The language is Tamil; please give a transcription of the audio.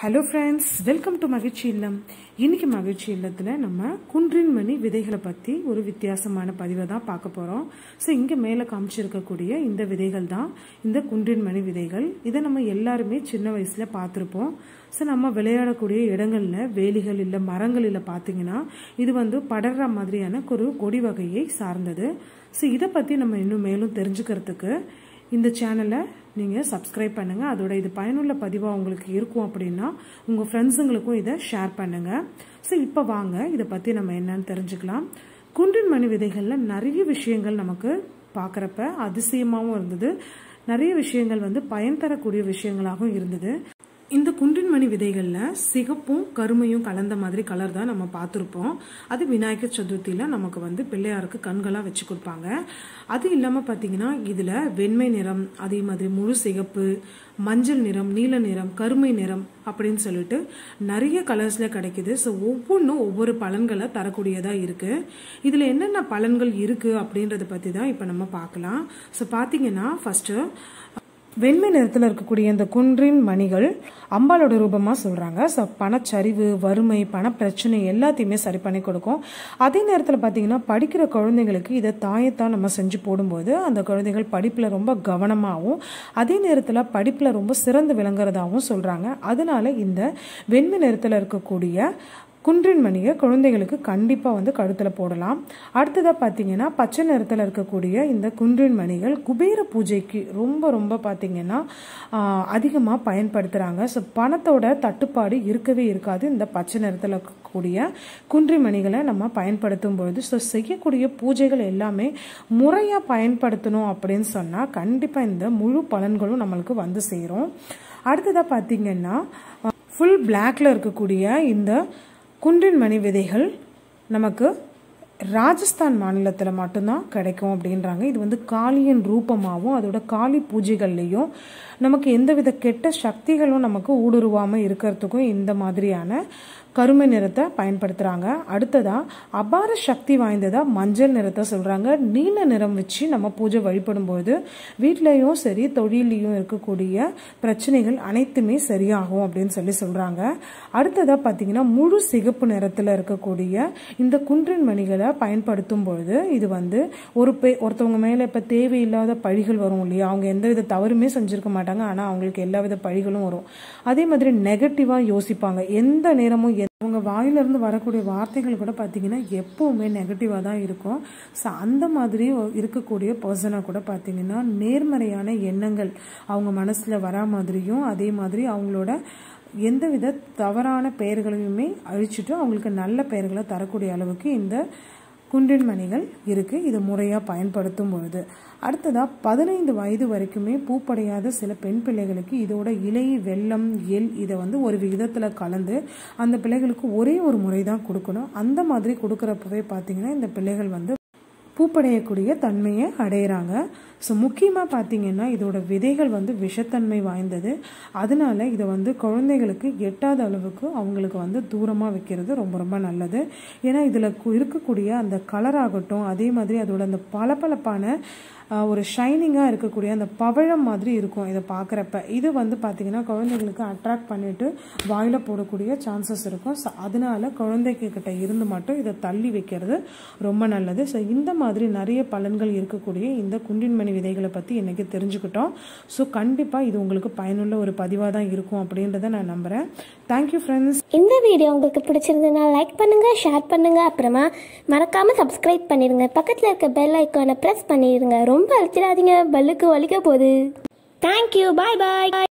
ஹலோ ஃப்ரெண்ட்ஸ் வெல்கம் டு மகிழ்ச்சி இல்லம் இன்னைக்கு மகிழ்ச்சி இல்லத்தில் நம்ம குன்றின் மணி விதைகளை பற்றி ஒரு வித்தியாசமான பதிவை தான் பார்க்க போகிறோம் ஸோ இங்கே மேலே காமிச்சிருக்கக்கூடிய இந்த விதைகள் தான் இந்த குன்றின் மணி விதைகள் இதை நம்ம எல்லாருமே சின்ன வயசில் பார்த்துருப்போம் ஸோ நம்ம விளையாடக்கூடிய இடங்களில் வேலிகள் இல்லை மரங்கள் இல்லை பார்த்தீங்கன்னா இது வந்து படர்ற மாதிரியான ஒரு கொடி வகையை சார்ந்தது ஸோ இதை பற்றி நம்ம இன்னும் மேலும் தெரிஞ்சுக்கிறதுக்கு இந்த சேனலை நீங்கள் சப்ஸ்கிரைப் பண்ணுங்கள் அதோட இது பயனுள்ள பதிவாக உங்களுக்கு இருக்கும் அப்படின்னா உங்கள் ஃப்ரெண்ட்ஸுங்களுக்கும் இதை ஷேர் பண்ணுங்கள் ஸோ இப்போ வாங்க இதை பற்றி நம்ம என்னன்னு தெரிஞ்சுக்கலாம் குன்றின் மணி விதைகளில் நிறைய விஷயங்கள் நமக்கு பார்க்குறப்ப அதிசயமாகவும் இருந்தது நிறைய விஷயங்கள் வந்து பயன் தரக்கூடிய விஷயங்களாகவும் இருந்தது இந்த குன்றின் மணி விதைகளில் சிகப்பும் கருமையும் கலந்த மாதிரி கலர் தான் நம்ம பார்த்துருப்போம் அது விநாயகர் சதுர்த்தியில் நமக்கு வந்து பிள்ளையாருக்கு கண்களாக வச்சு கொடுப்பாங்க அது இல்லாமல் பார்த்தீங்கன்னா இதில் வெண்மை நிறம் அதே மாதிரி முழு சிகப்பு மஞ்சள் நிறம் நீல நிறம் கருமை நிறம் அப்படின்னு சொல்லிட்டு நிறைய கலர்ஸில் கிடைக்குது ஸோ ஒவ்வொன்றும் ஒவ்வொரு பலன்களை தரக்கூடியதாக இருக்குது இதில் என்னென்ன பலன்கள் இருக்குது அப்படின்றத பற்றி தான் இப்போ நம்ம பார்க்கலாம் ஸோ பார்த்தீங்கன்னா ஃபஸ்ட்டு வெண்மை நிறத்தில் இருக்கக்கூடிய இந்த குன்றின் மணிகள் அம்பாலோட ரூபமாக சொல்கிறாங்க ஸோ பணச்சரிவு வறுமை பணப்பிரச்சனை எல்லாத்தையுமே சரி பண்ணி கொடுக்கும் அதே நேரத்தில் பார்த்தீங்கன்னா படிக்கிற குழந்தைங்களுக்கு இதை தாயத்தான் நம்ம செஞ்சு போடும்போது அந்த குழந்தைகள் படிப்பில் ரொம்ப கவனமாகவும் அதே நேரத்தில் படிப்பில் ரொம்ப சிறந்து விளங்குறதாகவும் சொல்கிறாங்க அதனால இந்த வெண்மை நிறத்தில் இருக்கக்கூடிய குன்றின் மணியை குழந்தைகளுக்கு கண்டிப்பாக வந்து கழுத்தில் போடலாம் அடுத்ததாக பார்த்தீங்கன்னா பச்சை நிறத்தில் இருக்கக்கூடிய இந்த குன்றின் மணிகள் குபேர பூஜைக்கு ரொம்ப ரொம்ப பார்த்தீங்கன்னா அதிகமாக பயன்படுத்துகிறாங்க ஸோ பணத்தோட தட்டுப்பாடு இருக்கவே இருக்காது இந்த பச்சை நிறத்தில் இருக்கக்கூடிய குன்றின் மணிகளை நம்ம பயன்படுத்தும் பொழுது ஸோ செய்யக்கூடிய பூஜைகள் எல்லாமே முறையாக பயன்படுத்தணும் அப்படின்னு சொன்னால் கண்டிப்பாக இந்த முழு பலன்களும் நம்மளுக்கு வந்து சேரும் அடுத்ததாக பார்த்தீங்கன்னா ஃபுல் பிளாக்ல இருக்கக்கூடிய இந்த குன்றின் மணி விதைகள் நமக்கு ராஜஸ்தான் மாநிலத்தில் மட்டும்தான் கிடைக்கும் அப்படின்றாங்க இது வந்து காளியின் ரூபமாகவும் அதோட காளி பூஜைகள்லேயும் நமக்கு எந்தவித கெட்ட சக்திகளும் நமக்கு ஊடுருவாமல் இருக்கிறதுக்கும் இந்த மாதிரியான கருமை நிறத்தை பயன்படுத்துகிறாங்க அடுத்ததாக அபார சக்தி வாய்ந்ததாக மஞ்சள் நிறத்தை சொல்கிறாங்க நீல நிறம் வச்சு நம்ம பூஜை வழிபடும்போது வீட்லேயும் சரி தொழிலையும் இருக்கக்கூடிய பிரச்சனைகள் அனைத்துமே சரியாகும் அப்படின்னு சொல்லி சொல்கிறாங்க அடுத்ததாக பார்த்தீங்கன்னா முழு சிகப்பு நிறத்தில் இருக்கக்கூடிய இந்த குன்றின் மணிகளை பயன்படுத்தும் பொழுது இது வந்து ஒரு பே ஒருத்தவங்க மேலே இப்போ தேவையில்லாத பழிகள் வரும் இல்லையா அவங்க எந்தவித தவறுமே செஞ்சுருக்க மாட்டாங்க ஆனால் அவங்களுக்கு எல்லா வித பழிகளும் வரும் அதே மாதிரி நெகட்டிவாக யோசிப்பாங்க எந்த நேரமும் அவங்க வாயிலிருந்து வரக்கூடிய வார்த்தைகள் கூட பார்த்தீங்கன்னா எப்போவுமே நெகட்டிவாக தான் இருக்கும் ஸோ அந்த மாதிரி இருக்கக்கூடிய பர்சனை கூட பார்த்தீங்கன்னா நேர்மறையான எண்ணங்கள் அவங்க மனசில் வரா மாதிரியும் அதே மாதிரி அவங்களோட எந்தவித தவறான பெயர்களையுமே அழிச்சிட்டு அவங்களுக்கு நல்ல பெயர்களை தரக்கூடிய அளவுக்கு இந்த குன்றின் மணிகள் இருக்குது இது முறையாக பயன்படுத்தும் பொழுது அடுத்ததாக பதினைந்து வயது வரைக்குமே பூப்படையாத சில பெண் பிள்ளைகளுக்கு இதோட இலை வெள்ளம் எல் இதை வந்து ஒரு விகிதத்தில் கலந்து அந்த பிள்ளைகளுக்கு ஒரே ஒரு முறை தான் கொடுக்கணும் அந்த மாதிரி கொடுக்குறப்பவே பார்த்தீங்கன்னா இந்த பிள்ளைகள் வந்து பூப்படையக்கூடிய தன்மையை அடையிறாங்க ஸோ முக்கியமாக பார்த்தீங்கன்னா இதோட விதைகள் வந்து விஷத்தன்மை வாய்ந்தது அதனால இதை வந்து குழந்தைகளுக்கு எட்டாத அளவுக்கு அவங்களுக்கு வந்து தூரமாக வைக்கிறது ரொம்ப ரொம்ப நல்லது ஏன்னா இதில் இருக்கக்கூடிய அந்த கலராகட்டும் அதே மாதிரி அதோட அந்த பளபளப்பான ஒரு ஷைனிங்காக இருக்கக்கூடிய அந்த பவழம் மாதிரி இருக்கும் இதை பார்க்குறப்ப இது வந்து பார்த்திங்கன்னா குழந்தைங்களுக்கு அட்ராக்ட் பண்ணிவிட்டு வாயில் போடக்கூடிய சான்சஸ் இருக்கும் ஸோ அதனால குழந்தைகிட்ட இருந்து மட்டும் இதை தள்ளி வைக்கிறது ரொம்ப நல்லது ஸோ இந்த மாதிரி நிறைய பலன்கள் இருக்கக்கூடிய இந்த குண்டின்மணி விதைகளை பற்றி இன்றைக்கி தெரிஞ்சுக்கிட்டோம் ஸோ கண்டிப்பாக இது உங்களுக்கு பயனுள்ள ஒரு பதிவாக தான் இருக்கும் அப்படின்றத நான் நம்புகிறேன் தேங்க்யூ ஃப்ரெண்ட்ஸ் இந்த வீடியோ உங்களுக்கு பிடிச்சிருந்ததுன்னா லைக் பண்ணுங்க ஷேர் பண்ணுங்க அப்புறமா மறக்காம சப்ஸ்கிரைப் பண்ணிடுங்க பக்கத்தில் இருக்க பெல் ஐக்கானை ப்ரெஸ் பண்ணிடுங்க ரொம்ப அழைச்சிடாதீங்க பல்லுக்கு வலிக்க போகுது தேங்க்யூ பாய் பாய்